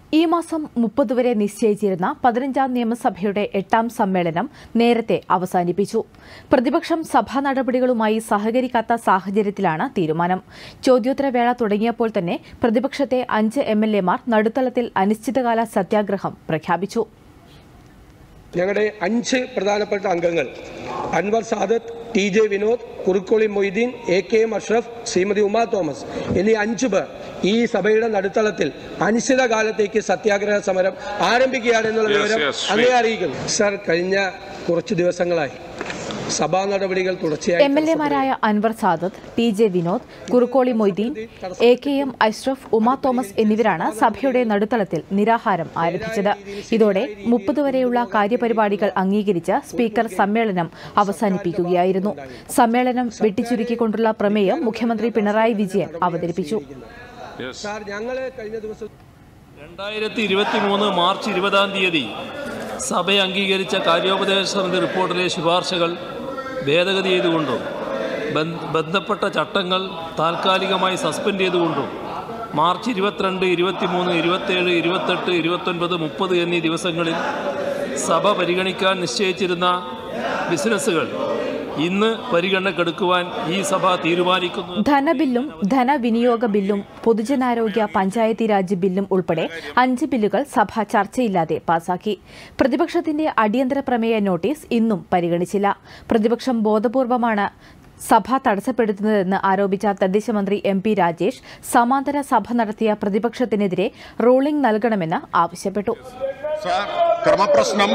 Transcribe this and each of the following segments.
ഈ മാസം മുപ്പത് വരെ നിശ്ചയിച്ചിരുന്ന പതിനഞ്ചാം നിയമസഭയുടെ എട്ടാം സമ്മേളനം നേരത്തെ അവസാനിപ്പിച്ചു പ്രതിപക്ഷം സഭാ നടപടികളുമായി സഹകരിക്കാത്ത സാഹചര്യത്തിലാണ് തീരുമാനം ചോദ്യോത്തരവേള തുടങ്ങിയപ്പോൾ തന്നെ പ്രതിപക്ഷത്തെ അഞ്ച് എം എൽ എമാർ നടുത്തളത്തിൽ അനിശ്ചിതകാല സത്യാഗ്രഹം പ്രഖ്യാപിച്ചു ഞങ്ങളുടെ അഞ്ച് പ്രധാനപ്പെട്ട അംഗങ്ങൾ Anwar Sadath T J Vinod Kurukkoli Moideen A K M Ashraf Shrimati Uma Thomas എന്നീ അഞ്ചു പേർ ഈ സഭയുടെ നടുത്തളത്തിൽ അനിശ്ചിതകാലത്തേക്ക് സത്യാഗ്രഹ സമരം ആരംഭിക്കുകയാണ് എന്നുള്ള Yes, വിവരം yes, ശ്രീ- അങ്ങേ അറിയിക്കുന്നു സർ കഴിഞ്ഞ കുറച്ച് ദിവസങ്ങളായി സഭാ നടപടികൾ തുടർച്ചയായി എം എൽ എമാരായ Anwar Sadath T J Vinod Kurukkoli Moideen A K M Ashraf Uma Thomas എന്നിവരാണ് സഭയുടെ നടുത്തളത്തിൽ നിരാഹാരം ആരംഭിച്ചത് ഇതോടെ മുപ്പത് വരെയുള്ള കാര്യപരിപാടികൾ അംഗീകരിച്ച് സ്പീക്കർ സമ്മേളനം അവസാനിപ്പിക്കുകയായിരുന്നു സമ്മേളനം വെട്ടിച്ചുരുക്കിക്കൊണ്ടുള്ള പ്രമേയം മുഖ്യമന്ത്രി പിണറായി വിജയൻ അവതരിപ്പിച്ചു Yes. സാർ ഞങ്ങൾ കഴിഞ്ഞ ദിവസം രണ്ടായിരത്തി ഇരുപത്തി മൂന്ന് മാർച്ച് ഇരുപതാം തീയതി സഭ അംഗീകരിച്ച കാര്യോപദേശ സമിതി റിപ്പോർട്ടിലെ ശുപാർശകൾ ഭേദഗതി ചെയ്തുകൊണ്ടും ബന്ധ- ബന്ധപ്പെട്ട ചട്ടങ്ങൾ താൽക്കാലികമായി സസ്പെൻഡ് ചെയ്തുകൊണ്ടും മാർച്ച് ഇരുപത്തിരണ്ട് ഇരുപത്തിമൂന്ന് ഇരുപത്തേഴ് ഇരുപത്തെട്ട് ഇരുപത്തൊൻപത് മുപ്പത് എന്നീ ദിവസങ്ങളിൽ സഭ പരിഗണിക്കാൻ നിശ്ചയിച്ചിരുന്ന ബിസിനസ്സുകൾ ഇന്ന് പരിഗണനക്കെടുക്കുവാൻ ഈ സഭ തീരുമാനിക്കുന്നു ധനബില്ലും ധനവിനിയോഗ ബില്ലും പൊതുജനാരോഗ്യ പഞ്ചായത്തി രാജ് ബില്ലും ഉൾപ്പെടെ അഞ്ച് ബില്ലുകൾ സഭ ചർച്ചയില്ലാതെ പാസാക്കി പ്രതിപക്ഷത്തിന്റെ അടിയന്തര പ്രമേയ നോട്ടീസ് ഇന്നും പരിഗണിച്ചില്ല പ്രതിപക്ഷം ബോധപൂർവമാണ് സഭ തടസ്സപ്പെടുത്തുന്നതെന്ന് ആരോപിച്ച തദ്ദേശ മന്ത്രി എം പി രാജേഷ് സമാന്തര സഭ നടത്തിയ പ്രതിപക്ഷത്തിനെതിരെ റൂളിംഗ് നൽകണമെന്ന് ആവശ്യപ്പെട്ടു സാർ ക്രമപ്രശ്നം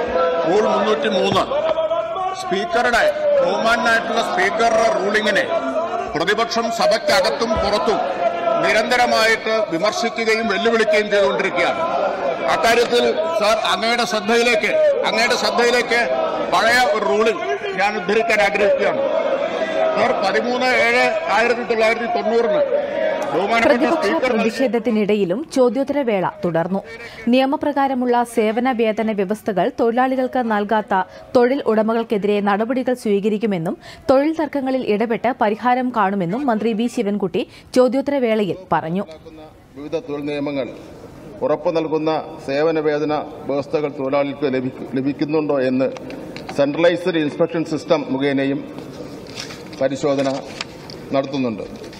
റൂൾ മുന്നൂറ്റി മൂന്ന് സ്പീക്കറുടെ ബഹുമാനായിട്ടുള്ള സ്പീക്കറുടെ റൂളിങ്ങിനെ പ്രതിപക്ഷം സഭയ്ക്കകത്തും പുറത്തും നിരന്തരമായിട്ട് വിമർശിക്കുകയും വെല്ലുവിളിക്കുകയും ചെയ്തുകൊണ്ടിരിക്കുകയാണ് അക്കാര്യത്തിൽ സാർ അങ്ങയുടെ ശ്രദ്ധയിലേക്ക് അങ്ങയുടെ ശ്രദ്ധയിലേക്ക് പഴയ ഒരു റൂളിംഗ് ഞാൻ ഉദ്ധരിക്കാൻ ആഗ്രഹിക്കുകയാണ് സാർ പതിമൂന്ന് ഏഴ് ആയിരത്തി തൊള്ളായിരത്തി തൊണ്ണൂറിന് ബഹുമാനപ്പെട്ട പ്രതിപക്ഷ സ്പീക്കർ നൽകിയ പ്രതിഷേധത്തിനിടയിലും ചോദ്യോത്തരവേള തുടർന്നു നിയമപ്രകാരമുള്ള സേവന വേതന വ്യവസ്ഥകൾ തൊഴിലാളികൾക്ക് നൽകാത്ത തൊഴിൽ ഉടമകൾക്കെതിരെ നടപടികൾ സ്വീകരിക്കുമെന്നും തൊഴിൽ തർക്കങ്ങളിൽ ഇടപെട്ട് പരിഹാരം കാണുമെന്നും മന്ത്രി വി ശിവൻകുട്ടി ചോദ്യോത്തരവേളയിൽ പറഞ്ഞു വിവിധ തൊഴിൽ നിയമങ്ങൾ ഉറപ്പു നൽകുന്ന സേവന വേതന വ്യവസ്ഥകൾ തൊഴിലാളികൾക്ക് ലഭിക്കു- ലഭിക്കുന്നുണ്ടോ എന്ന് സെൻട്രലൈസ്ഡ് ഇൻസ്പെക്ഷൻ സിസ്റ്റം മുഖേനയും പരിശോധന നടത്തുന്നുണ്ട്